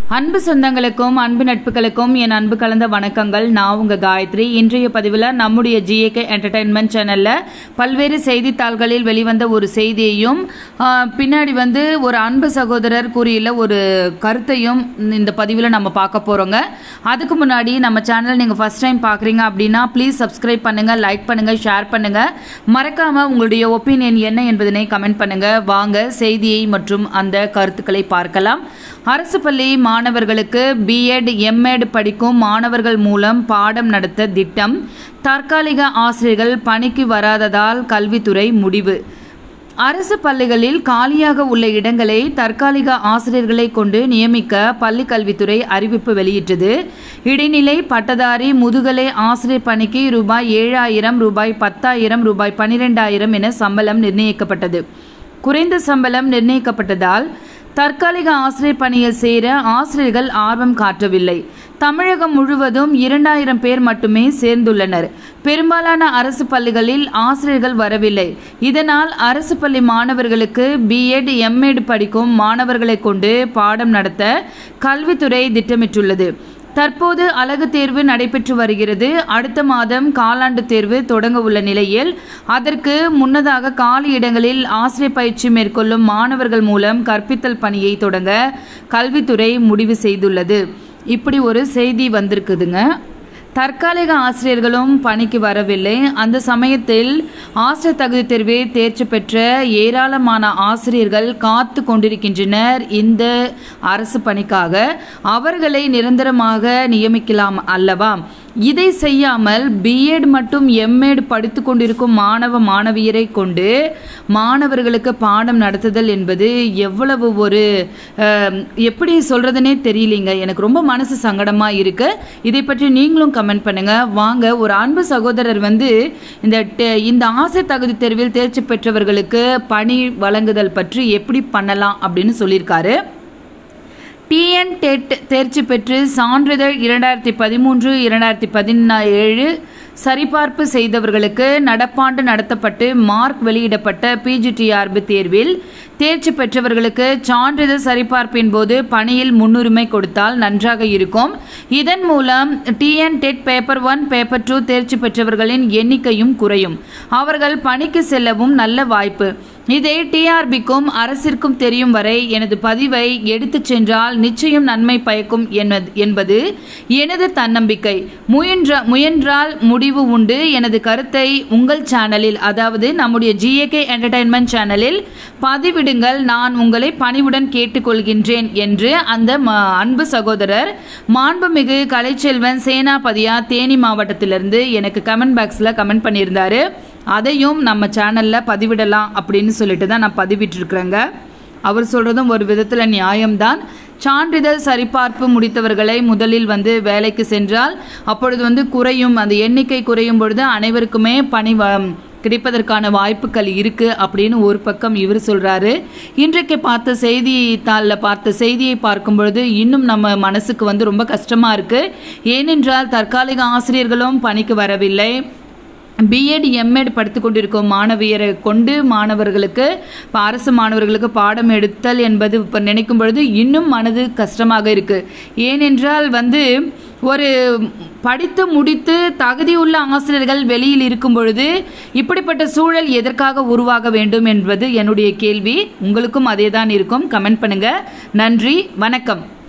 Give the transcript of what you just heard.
அன்பு சொந்தங்களுக்கும் அன்பு நட்புகளுக்கும் என் அன்பு கலந்த வணக்கங்கள் நான் உங்க காயத்ரி இன்றைய பதிவில் நம்முடைய ஜிஏகே என்டர்டைன்மெண்ட் சேனல்ல பல்வேறு செய்தித்தாள்களில் வெளிவந்த ஒரு செய்தியையும் ஆ, பின்னாடி வந்து ஒரு அன்பு சகோதரர் கூறியுள்ள ஒரு கருத்தையும் இந்த பதிவில் நம்ம பார்க்க போறோங்க அதுக்கு முன்னாடி நம்ம சேனல் நீங்க ஃபர்ஸ்ட் டைம் பார்க்குறீங்க அப்படின்னா ப்ளீஸ் சப்ஸ்கிரைப் பண்ணுங்க லைக் பண்ணுங்க ஷேர் பண்ணுங்க மறக்காம உங்களுடைய ஒப்பீனியன் என்ன என்பதனை கமெண்ட் பண்ணுங்க வாங்க செய்தியை மற்றும் அந்த கருத்துக்களை பார்க்கலாம் அரசு பள்ளி மாணவர்களுக்கு பிஎட் எம்எட் படிக்கும் மாணவர்கள் மூலம் பாடம் நடத்த திட்டம் தற்காலிக ஆசிரியர்கள் பணிக்கு வராததால் கல்வித்துறை முடிவு அரசு பள்ளிகளில் காலியாக உள்ள இடங்களை தற்காலிக ஆசிரியர்களை கொண்டு நியமிக்க பள்ளி கல்வித்துறை அறிவிப்பு வெளியிட்டது இடைநிலை பட்டதாரி முதுகலை ஆசிரியர் பணிக்கு ரூபாய் ஏழாயிரம் ரூபாய் பத்தாயிரம் ரூபாய் பனிரெண்டாயிரம் என சம்பளம் நிர்ணயிக்கப்பட்டது குறைந்த சம்பளம் நிர்ணயிக்கப்பட்டதால் தற்காலிக ஆசிரியர் பணியில் சேர ஆசிரியர்கள் ஆர்வம் காட்டவில்லை தமிழகம் முழுவதும் இரண்டாயிரம் பேர் மட்டுமே சேர்ந்துள்ளனர் பெரும்பாலான அரசு பள்ளிகளில் ஆசிரியர்கள் வரவில்லை இதனால் அரசு பள்ளி மாணவர்களுக்கு பிஎட் எம்எட் படிக்கும் மாணவர்களை கொண்டு பாடம் நடத்த கல்வித்துறை திட்டமிட்டுள்ளது தற்போது அழகு தேர்வு நடைபெற்று வருகிறது அடுத்த மாதம் காலாண்டு தேர்வு தொடங்க உள்ள நிலையில் அதற்கு முன்னதாக காலி இடங்களில் ஆசிரியர் பயிற்சி மேற்கொள்ளும் மாணவர்கள் மூலம் கற்பித்தல் பணியை தொடங்க கல்வித்துறை முடிவு செய்துள்ளது இப்படி ஒரு செய்தி வந்திருக்குதுங்க தற்காலிக ஆசிரியர்களும் பணிக்கு வரவில்லை அந்த சமயத்தில் ஆசிரியர் தகுதி தேர்வில் தேர்ச்சி பெற்ற ஏராளமான ஆசிரியர்கள் காத்து கொண்டிருக்கின்றனர் இந்த அரசு பணிக்காக அவர்களை நிரந்தரமாக நியமிக்கலாம் அல்லவா இதை செய்யாமல் பிஎட் மற்றும் எம்எட் படித்து கொண்டிருக்கும் மாணவ மாணவியரை கொண்டு மாணவர்களுக்கு பாடம் நடத்துதல் என்பது எவ்வளவு ஒரு அஹ், எப்படி சொல்றதுனே தெரியலீங்க எனக்கு ரொம்ப மனசு சங்கடமா இருக்கு இதை பற்றி நீங்களும் கமெண்ட் பண்ணுங்க வாங்க ஒரு அன்பு சகோதரர் வந்து இந்த டெ- இந்த ஆசை தகுதி தேர்வில் தேர்ச்சி பெற்றவர்களுக்கு பணி வழங்குதல் பற்றி எப்படி பண்ணலாம் அப்படின்னு சொல்லியிருக்காரு டிஎன் டெட் தேர்ச்சி பெற்று சான்றிதழ் இரண்டாயிரத்தி பதிமூன்று இரண்டாயிரத்தி பதினேழு சரிபார்ப்பு செய்தவர்களுக்கு நடப்பாண்டு நடத்தப்பட்டு மார்க் வெளியிடப்பட்ட பிஜிடிஆர்பி தேர்வில் தேர்ச்சி பெற்றவர்களுக்கு சான்றிதழ் சரிபார்ப்பின் போது பணியில் முன்னுரிமை கொடுத்தால் நன்றாக இருக்கும் இதன் மூலம் TN TET paper one paper two தேர்ச்சி பெற்றவர்களின் எண்ணிக்கையும் குறையும் அவர்கள் பணிக்கு செல்லவும் நல்ல வாய்ப்பு இதை டிஆர்பிக்கும் அரசிற்கும் தெரியும் வரை எனது பதிவை எடுத்துச் சென்றால் நிச்சயம் நன்மை பயக்கும் என்பது- என்பது எனது தன்னம்பிக்கை முயன்ற முயன்றால் முடிவு உண்டு எனது கருத்தை உங்கள் சேனலில் அதாவது நம்முடைய ஜிஏகே என்டர்டைன்மெண்ட் சேனலில் பதிவிடுங்கள் நான் உங்களை பணிவுடன் கேட்டுக்கொள்கின்றேன் என்று அந்த ம- அன்பு சகோதரர் மாண்புமிகு கலைச்செல்வன் சேனாபதியா தேனி மாவட்டத்திலிருந்து எனக்கு கமெண்ட் பாக்ஸில் கமெண்ட் பண்ணியிருந்தாரு அதையும் நம்ம சேனலில் பதிவிடலாம் அப்படின்னு சொல்லிட்டு தான் நான் பதிவிட்டிருக்கிறேங்க அவர் சொல்கிறதும் ஒரு விதத்தில் நியாயம்தான் சான்றிதழ் சரிபார்ப்பு முடித்தவர்களை முதலில் வந்து வேலைக்கு சென்றால் அப்பொழுது வந்து குறையும் அந்த எண்ணிக்கை குறையும் பொழுது அனைவருக்குமே பணி வ- கிடைப்பதற்கான வாய்ப்புகள் இருக்கு அப்படின்னு ஒரு பக்கம் இவர் சொல்றாரு இன்றைக்கு பார்த்த செய்தித்தாளில் பார்த்த செய்தியை பார்க்கும் பொழுது இன்னும் நம்ம மனசுக்கு வந்து ரொம்ப கஷ்டமா இருக்கு ஏனென்றால் தற்காலிக ஆசிரியர்களும் பணிக்கு வரவில்லை பிஎட் எம்எட் படித்து கொண்டிருக்கும் மாணவியரை கொண்டு மாணவர்களுக்கு இப்ப அரசு மாணவர்களுக்கு பாடம் எடுத்தல் என்பது இப்போ நினைக்கும் பொழுது இன்னும் மனது கஷ்டமாக இருக்கு ஏனென்றால் வந்து ஒரு படித்து முடித்து தகுதியுள்ள ஆசிரியர்கள் வெளியில் இருக்கும் பொழுது இப்படிப்பட்ட சூழல் எதற்காக உருவாக வேண்டும் என்பது என்னுடைய கேள்வி உங்களுக்கும் அதே தான் இருக்கும் கமெண்ட் பண்ணுங்க நன்றி வணக்கம்